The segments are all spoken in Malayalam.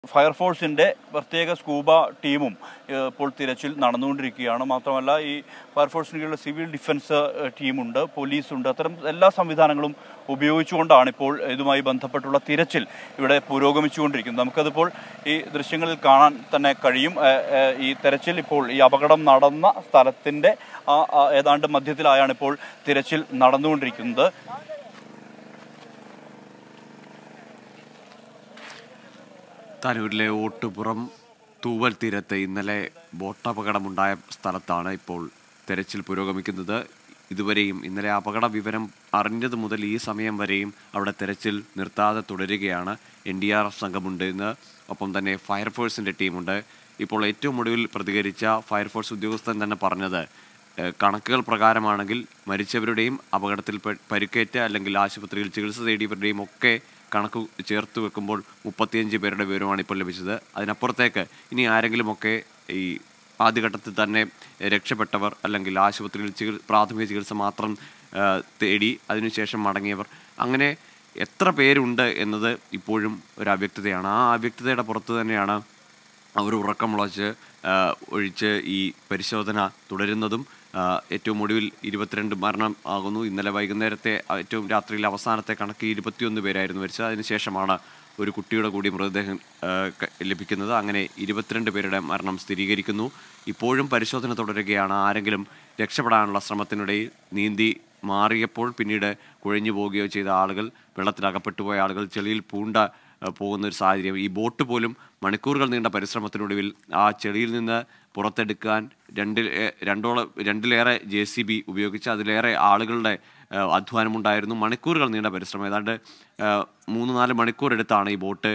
ഫയർഫോഴ്സിന്റെ പ്രത്യേക സ്കൂബ ടീമും ഏഹ്, ഇപ്പോൾ തിരച്ചിൽ നടന്നുകൊണ്ടിരിക്കുകയാണ് മാത്രമല്ല ഈ ഫയർഫോഴ്സിന് കീഴിൽ സിവിൽ ഡിഫൻസ് ഏഹ്, ടീമുണ്ട് പോലീസുണ്ട് അത്തരം എല്ലാ സംവിധാനങ്ങളും ഉപയോഗിച്ചുകൊണ്ടാണ് ഇപ്പോൾ ഇതുമായി ബന്ധപ്പെട്ടുള്ള തിരച്ചിൽ ഇവിടെ പുരോഗമിച്ചുകൊണ്ടിരിക്കുന്നത് നമുക്കതിപ്പോൾ ഈ ദൃശ്യങ്ങളിൽ കാണാൻ തന്നെ കഴിയും ഏഹ്, ഏഹ്, ഈ തെരച്ചിൽ ഇപ്പോൾ ഈ അപകടം നടന്ന സ്ഥലത്തിന്റെ ആ ആ ഏതാണ്ട് മധ്യത്തിലായാണ് ഇപ്പോൾ തിരച്ചിൽ നടന്നുകൊണ്ടിരിക്കുന്നത് താനൂരിലെ ഓട്ടുപുറം തൂവൽ തീരത്ത് ഇന്നലെ ബോട്ടപകടമുണ്ടായ സ്ഥലത്താണ് ഇപ്പോൾ തെരച്ചിൽ പുരോഗമിക്കുന്നത് ഇതുവരെയും ഇന്നലെ അപകട വിവരം അറിഞ്ഞത് മുതൽ ഈ സമയം വരെയും അവിടെ തെരച്ചിൽ നിർത്താതെ തുടരുകയാണ് എൻ ഡി ആർ എഫ് സംഘമുണ്ട് ഇന്ന് ഒപ്പം തന്നെ ഫയർഫോഴ്സിൻ്റെ ടീമുണ്ട് ഇപ്പോൾ ഏറ്റവും ഒടുവിൽ പ്രതികരിച്ച ഫയർഫോഴ്സ് ഉദ്യോഗസ്ഥൻ തന്നെ പറഞ്ഞത് ഏഹ് കണക്കുകൾ പ്രകാരമാണെങ്കിൽ മരിച്ചവരുടെയും അപകടത്തിൽ പെ- പരിക്കേറ്റ അല്ലെങ്കിൽ ആശുപത്രിയിൽ ചികിത്സ തേടിയവരുടെയും ഒക്കെ കണക്ക് ചേർത്ത് വെക്കുമ്പോൾ മുപ്പത്തിയഞ്ച് പേരുടെ വിവരമാണ് ഇപ്പോൾ ലഭിച്ചത് അതിനപ്പുറത്തേക്ക് ഇനി ആരെങ്കിലുമൊക്കെ ഈ ആദ്യഘട്ടത്തിൽ തന്നെ രക്ഷപ്പെട്ടവർ അല്ലെങ്കിൽ ആശുപത്രിയിൽ ചികിത്സ പ്രാഥമിക ചികിത്സ മാത്രം ആ, തേടി അതിനുശേഷം മടങ്ങിയവർ അങ്ങനെ എത്ര പേരുണ്ട് എന്നത് ഇപ്പോഴും ഒരു അവ്യക്തതയാണ് ആ അവ്യക്തതയുടെ പുറത്ത് തന്നെയാണ് അവർ ഉറക്കം മുളച്ച് ആ, ഒഴിച്ച് ഈ പരിശോധന തുടരുന്നതും ആ, ഏറ്റവും ഒടുവിൽ ഇരുപത്തിരണ്ട് മരണം ആകുന്നു ഇന്നലെ വൈകുന്നേരത്തെ ആ, ഏറ്റവും രാത്രിയിലെ അവസാനത്തെ കണക്ക് ഇരുപത്തിയൊന്ന് പേരായിരുന്നു മരിച്ചത് അതിനുശേഷമാണ് ഒരു കുട്ടിയുടെ കൂടി മൃതദേഹം ആ, ക- ലഭിക്കുന്നത് അങ്ങനെ ഇരുപത്തിരണ്ട് പേരുടെ മരണം സ്ഥിരീകരിക്കുന്നു ഇപ്പോഴും പരിശോധന തുടരുകയാണ് ആരെങ്കിലും രക്ഷപ്പെടാനുള്ള ശ്രമത്തിനിടയിൽ നീന്തി മാറിയപ്പോൾ പിന്നീട് കുഴഞ്ഞു പോവുകയോ ചെയ്ത ആളുകൾ വെള്ളത്തിൽ അകപ്പെട്ടു പോയ ആളുകൾ ചെളിയിൽ പൂണ്ട ഏഹ് പോകുന്ന ഒരു സാഹചര്യം ഈ ബോട്ട് പോലും മണിക്കൂറുകൾ നീണ്ട പരിശ്രമത്തിനൊടുവിൽ ആ ചെളിയിൽ നിന്ന് പുറത്തെടുക്കാൻ രണ്ടിൽ ഏ- രണ്ടോളം രണ്ടിലേറെ ജെ സി ബി ഉപയോഗിച്ച് അതിലേറെ ആളുകളുടെ ഏഹ് അധ്വാനമുണ്ടായിരുന്നു മണിക്കൂറുകൾ നീണ്ട പരിശ്രമം ഏതാണ്ട് ഏഹ് മൂന്ന് നാല് മണിക്കൂർ എടുത്താണ് ഈ ബോട്ട്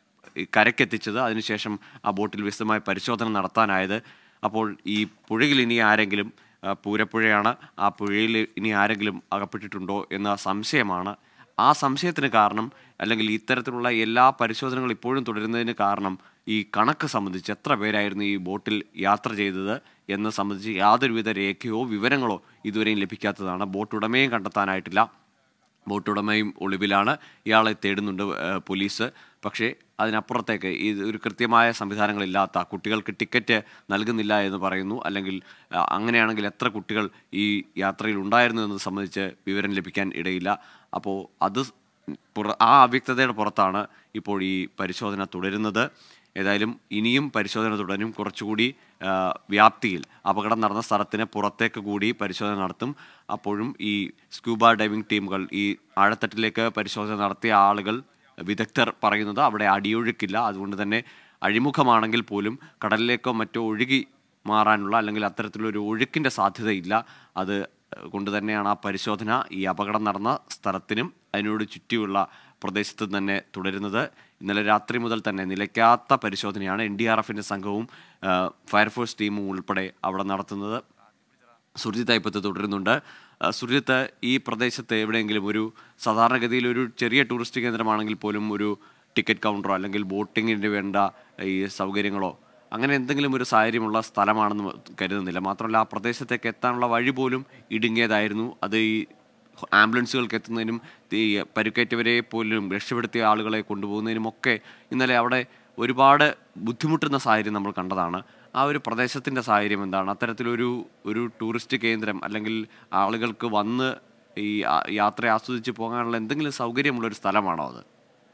ഈ കരക്കെത്തിച്ചത് അതിനുശേഷം ആ ബോട്ടിൽ വിശദമായ പരിശോധന നടത്താനായത് അപ്പോൾ ഈ പുഴയിൽ ഇനി ആരെങ്കിലും ആ, പൂരപ്പുഴയാണ് ആ പുഴയിൽ ഇനി ആരെങ്കിലും അകപ്പെട്ടിട്ടുണ്ടോ എന്ന സംശയമാണ് ആ സംശയത്തിന് കാരണം അല്ലെങ്കിൽ ഇത്തരത്തിലുള്ള എല്ലാ പരിശോധനകളും ഇപ്പോഴും തുടരുന്നതിന് കാരണം ഈ കണക്ക് സംബന്ധിച്ച് എത്ര പേരായിരുന്നു ഈ ബോട്ടിൽ യാത്ര ചെയ്തത് എന്ന് സംബന്ധിച്ച് യാതൊരുവിധ രേഖയോ വിവരങ്ങളോ ഇതുവരെയും ലഭിക്കാത്തതാണ് ബോട്ട് ഉടമയും കണ്ടെത്താനായിട്ടില്ല ബോട്ട് ഉടമയും ഒളിവിലാണ് ഇയാളെ തേടുന്നുണ്ട് ഏഹ്, പോലീസ് പക്ഷേ അതിനപ്പുറത്തേക്ക് ഇത് ഒരു കൃത്യമായ സംവിധാനങ്ങളില്ലാത്ത കുട്ടികൾക്ക് ടിക്കറ്റ് നൽകുന്നില്ല എന്ന് പറയുന്നു അല്ലെങ്കിൽ ആ, അങ്ങനെയാണെങ്കിൽ എത്ര കുട്ടികൾ ഈ യാത്രയിൽ ഉണ്ടായിരുന്നു എന്നത് സംബന്ധിച്ച് വിവരം ലഭിക്കാൻ ഇടയില്ല അപ്പോൾ അത് പുറ- ആ അവ്യക്തതയുടെ പുറത്താണ് ഇപ്പോൾ ഈ പരിശോധന തുടരുന്നത് ഏതായാലും ഇനിയും പരിശോധന തുടരും കുറച്ചുകൂടി ആ, വ്യാപ്തിയിൽ അപകടം നടന്ന സ്ഥലത്തിന് പുറത്തേക്ക് കൂടി പരിശോധന നടത്തും അപ്പോഴും ഈ സ്കൂബ ഡൈവിംഗ് ടീമുകൾ ഈ ആഴത്തട്ടിലേക്ക് പരിശോധന നടത്തിയ ആളുകൾ വിദഗ്ധർ പറയുന്നത് അവിടെ അടിയൊഴുക്കില്ല അതുകൊണ്ട് തന്നെ അഴിമുഖമാണെങ്കിൽ പോലും കടലിലേക്കോ മറ്റോ ഒഴുകി മാറാനുള്ള അല്ലെങ്കിൽ അത്തരത്തിലൊരു ഒഴുക്കിൻ്റെ സാധ്യതയില്ല അത് കൊണ്ട് തന്നെയാണ് ആ പരിശോധന ഈ അപകടം നടന്ന സ്ഥലത്തിനും അതിനോട് ചുറ്റിയുള്ള പ്രദേശത്ത് തന്നെ തുടരുന്നത് ഇന്നലെ രാത്രി മുതൽ തന്നെ നിലയ്ക്കാത്ത പരിശോധനയാണ് എൻ ഡി ആർ എഫിൻ്റെ സംഘവും ആ, ഫയർഫോഴ്സ് ടീമും ഉൾപ്പെടെ അവിടെ നടത്തുന്നത് സുർജിത്ത് അയ്പത്ത് തുടരുന്നുണ്ട് ആ, സുർജിത്ത് ഈ പ്രദേശത്ത് എവിടെയെങ്കിലും ഒരു സാധാരണഗതിയിൽ ഒരു ചെറിയ ടൂറിസ്റ്റ് കേന്ദ്രമാണെങ്കിൽ പോലും ഒരു ടിക്കറ്റ് കൗണ്ടറോ അല്ലെങ്കിൽ ബോട്ടിങ്ങിന് വേണ്ട ഈ സൗകര്യങ്ങളോ അങ്ങനെ എന്തെങ്കിലും ഒരു സാഹചര്യമുള്ള സ്ഥലമാണെന്ന് കരുതുന്നില്ല മാത്രമല്ല ആ പ്രദേശത്തേക്ക് എത്താനുള്ള വഴി പോലും ഇടുങ്ങിയതായിരുന്നു അത് ഈ ആംബുലൻസുകൾക്ക് എത്തുന്നതിനും ഈ പരുക്കേറ്റവരെ പോലും രക്ഷപ്പെടുത്തിയ ആളുകളെ കൊണ്ടുപോകുന്നതിനുമൊക്കെ ഇന്നലെ അവിടെ ഒരുപാട് ബുദ്ധിമുട്ടുന്ന സാഹചര്യം നമ്മൾ കണ്ടതാണ് ആ ഒരു പ്രദേശത്തിൻ്റെ സാഹചര്യം എന്താണ് അത്തരത്തിലൊരു ഒരു ടൂറിസ്റ്റ് കേന്ദ്രം അല്ലെങ്കിൽ ആളുകൾക്ക് വന്ന് ഈ ആ- യാത്ര ആസ്വദിച്ച് പോകാനുള്ള എന്തെങ്കിലും സൗകര്യമുള്ള ഒരു സ്ഥലമാണോ അത്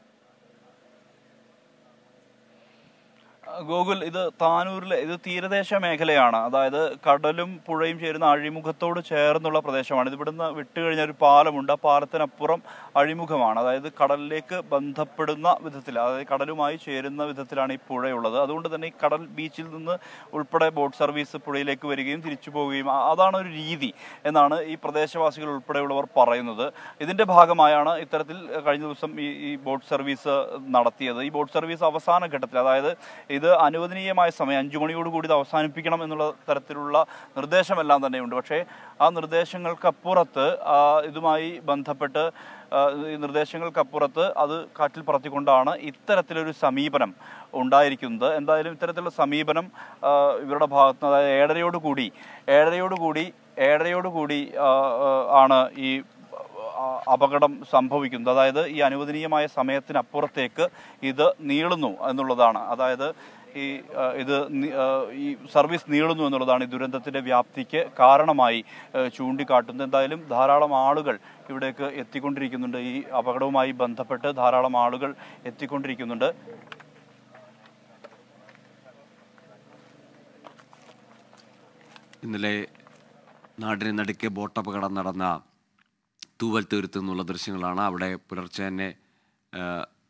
ഗോകുൽ ഇത് താനൂരിലെ ഇത് തീരദേശ മേഖലയാണ് അതായത് കടലും പുഴയും ചേരുന്ന അഴിമുഖത്തോട് ചേർന്നുള്ള പ്രദേശമാണ് ഇത് ഇവിടുന്ന് വിട്ടുകഴിഞ്ഞ ഒരു പാലമുണ്ട് ആ പാലത്തിനപ്പുറം അഴിമുഖമാണ് അതായത് കടലിലേക്ക് ബന്ധപ്പെടുന്ന വിധത്തിൽ അതായത് കടലുമായി ചേരുന്ന വിധത്തിലാണ് ഈ പുഴയുള്ളത് അതുകൊണ്ട് തന്നെ ഈ കടൽ ബീച്ചിൽ നിന്ന് ഉൾപ്പെടെ ബോട്ട് സർവീസ് പുഴയിലേക്ക് വരികയും തിരിച്ചു പോവുകയും ആ- അതാണ് ഒരു രീതി എന്നാണ് ഈ പ്രദേശവാസികൾ ഉൾപ്പെടെയുള്ളവർ പറയുന്നത് ഇതിന്റെ ഭാഗമായാണ് ഇത്തരത്തിൽ കഴിഞ്ഞ ദിവസം ഈ ഈ ബോട്ട് സർവീസ് നടത്തിയത് ഈ ബോട്ട് സർവീസ് അവസാന ഘട്ടത്തിൽ അതായത് ഇത് അനുവദനീയമായ സമയം അഞ്ചു മണിയോട് കൂടി ഇത് അവസാനിപ്പിക്കണം എന്നുള്ള തരത്തിലുള്ള നിർദ്ദേശമെല്ലാം തന്നെയുണ്ട് പക്ഷേ ആ നിർദ്ദേശങ്ങൾക്കപ്പുറത്ത് ആ, ഇതുമായി ബന്ധപ്പെട്ട് ആ, ഈ നിർദ്ദേശങ്ങൾക്കപ്പുറത്ത് അത് കാറ്റിൽ പറത്തിക്കൊണ്ടാണ് ഇത്തരത്തിലൊരു സമീപനം ഉണ്ടായിരിക്കുന്നത് എന്തായാലും ഇത്തരത്തിലുള്ള സമീപനം ആ, ഇവരുടെ ഭാഗത്ത് നിന്ന് അതായത് ഏഴരയോട് കൂടി ഏഴരയോട് കൂടി ഏഴരയോട് കൂടി ആ, ആ, ആണ് ഈ ആ, അപകടം സംഭവിക്കുന്നത് അതായത് ഈ അനുവദനീയമായ സമയത്തിനപ്പുറത്തേക്ക് ഇത് നീളുന്നു എന്നുള്ളതാണ് അതായത് ഈ ആ, ഇത് നി- ആ, ഈ സർവീസ് നീളുന്നു എന്നുള്ളതാണ് ഈ ദുരന്തത്തിന്റെ വ്യാപ്തിക്ക് കാരണമായി ആ, ചൂണ്ടിക്കാട്ടുന്നത് എന്തായാലും ധാരാളം ആളുകൾ ഇവിടേക്ക് എത്തിക്കൊണ്ടിരിക്കുന്നുണ്ട് ഈ അപകടവുമായി ബന്ധപ്പെട്ട് ധാരാളം ആളുകൾ എത്തിക്കൊണ്ടിരിക്കുന്നുണ്ട് ഇന്നലെ നാടിനെ നടുക്കെ ബോട്ടപകടം നടന്ന തൂവൽ തീർത്ത് എന്നുള്ള ദൃശ്യങ്ങളാണ് അവിടെ പുലർച്ചെ തന്നെ ആ,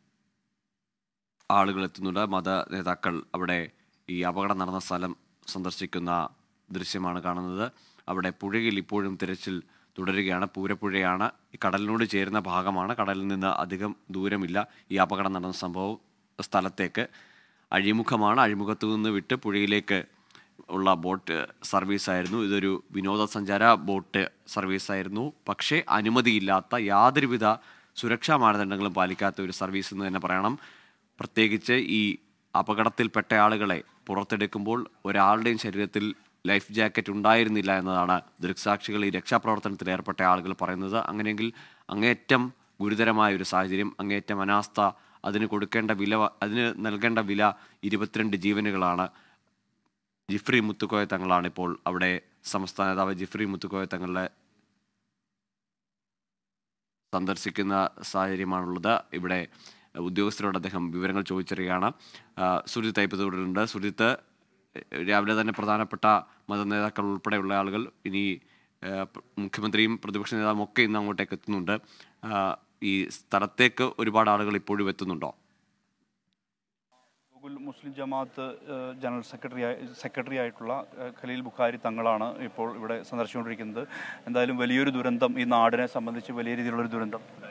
ആളുകൾ എത്തുന്നുണ്ട് മത നേതാക്കൾ അവിടെ ഈ അപകടം നടന്ന സ്ഥലം സന്ദർശിക്കുന്ന ദൃശ്യമാണ് കാണുന്നത് അവിടെ പുഴയിൽ ഇപ്പോഴും തിരച്ചിൽ തുടരുകയാണ് പൂരപ്പുഴയാണ് ഈ കടലിനോട് ചേരുന്ന ഭാഗമാണ് കടലിൽ നിന്ന് അധികം ദൂരമില്ല ഈ അപകടം നടന്ന സംഭവം സ്ഥലത്തേക്ക് അഴിമുഖമാണ് അഴിമുഖത്തു നിന്ന് വിട്ട് പുഴയിലേക്ക് ഉള്ള ബോട്ട് സർവീസായിരുന്നു ഇതൊരു വിനോദസഞ്ചാര ബോട്ട് സർവീസായിരുന്നു പക്ഷേ അനുമതിയില്ലാത്ത യാതൊരുവിധ സുരക്ഷാ മാനദണ്ഡങ്ങളും പാലിക്കാത്ത ഒരു സർവീസ് എന്ന് തന്നെ പറയണം പ്രത്യേകിച്ച് ഈ അപകടത്തിൽപ്പെട്ട ആളുകളെ പുറത്തെടുക്കുമ്പോൾ ഒരാളുടെയും ശരീരത്തിൽ ലൈഫ് ജാക്കറ്റ് ഉണ്ടായിരുന്നില്ല എന്നതാണ് ദൃക്സാക്ഷികൾ ഈ രക്ഷാപ്രവർത്തനത്തിൽ ഏർപ്പെട്ട ആളുകൾ പറയുന്നത് അങ്ങനെയെങ്കിൽ അങ്ങേയറ്റം ഗുരുതരമായ ഒരു സാഹചര്യം അങ്ങേയറ്റം അനാസ്ഥ അതിന് കൊടുക്കേണ്ട വില അതിന് നൽകേണ്ട വില ഇരുപത്തിരണ്ട് ജീവനുകളാണ് ജിഫ്രി മുത്തുക്കോയ തങ്ങളാണ് ഇപ്പോൾ അവിടെ സംസ്ഥാന നേതാവ് ജിഫ്രി മുത്തുക്കോയ തങ്ങളെ സന്ദർശിക്കുന്ന സാഹചര്യമാണുള്ളത് ഇവിടെ ഉദ്യോഗസ്ഥരോട് അദ്ദേഹം വിവരങ്ങൾ ചോദിച്ചറിയുകയാണ് ആ, സുജിത്ത് അയ്പതോടുണ്ട് സുജിത്ത് രാവിലെ തന്നെ പ്രധാനപ്പെട്ട മത നേതാക്കൾ ഉൾപ്പെടെയുള്ള ആളുകൾ ഇനി ആ, പ- മുഖ്യമന്ത്രിയും പ്രതിപക്ഷ നേതാവും ഒക്കെ ഇന്ന് അങ്ങോട്ടേക്ക് എത്തുന്നുണ്ട് ആ, ഈ സ്ഥലത്തേക്ക് ഒരുപാട് ആളുകൾ ഇപ്പോഴും എത്തുന്നുണ്ടോ ഗൂഗിൾ മുസ്ലിം ജമാഅത്ത് ഏഹ്, ജനറൽ സെക്രട്ടറി ആയി- സെക്രട്ടറി ആയിട്ടുള്ള ഏഹ്, ഖലീൽ ബുഖാരി തങ്ങളാണ് ഇപ്പോൾ ഇവിടെ സന്ദർശിച്ചുകൊണ്ടിരിക്കുന്നത് എന്തായാലും വലിയൊരു ദുരന്തം ഈ നാടിനെ സംബന്ധിച്ച് വലിയ രീതിയിലുള്ളൊരു ദുരന്തം